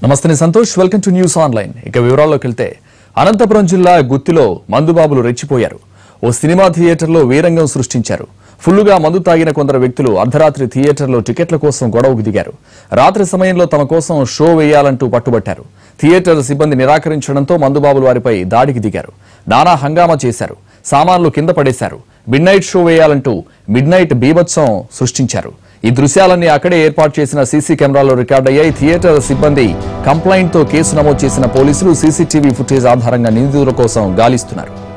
నమస్తే నేను Santosh welcome to news online ఇక వివరాల్లోకి వెళ్తే అనంతపురం జిల్లా గుత్తిలో మందుబాబులు రెచ్చిపోయారు ఓ సినిమా థియేటర్లో వీరంగం సృష్టించారు ఫుల్లుగా మందు తాగిన కొందరు వ్యక్తులు అర్ధరాత్రి థియేటర్లో టికెట్ల కోసం గొడవకు దిగారు రాత్రి సమయంలో తమ కోసం షో వేయాలంటూ పట్టుబట్టారు థియేటర్ సిబ్బంది నిరాకరించడంతో మందుబాబులు వారిపై దాడికి దిగారు నానా హంగామా చేశారు సామాన్లు కింద పడేశారు మిడ్ నైట్ షో వేయాలంటూ మిడ్ నైట్ బీభత్సం సృష్టించారు ఈ దృశ్యాలన్నీ అక్కడే ఏర్పాటు చేసిన సీసీ కెమెరాలో రికార్డయ్యాయి థియేటర్ సిబ్బంది కంప్లైంట్ తో కేసు నమోదు చేసిన పోలీసులు సీసీటీవీ ఫుటేజ్ ఆధారంగా నిందితుల కోసం గాలిస్తున్నారు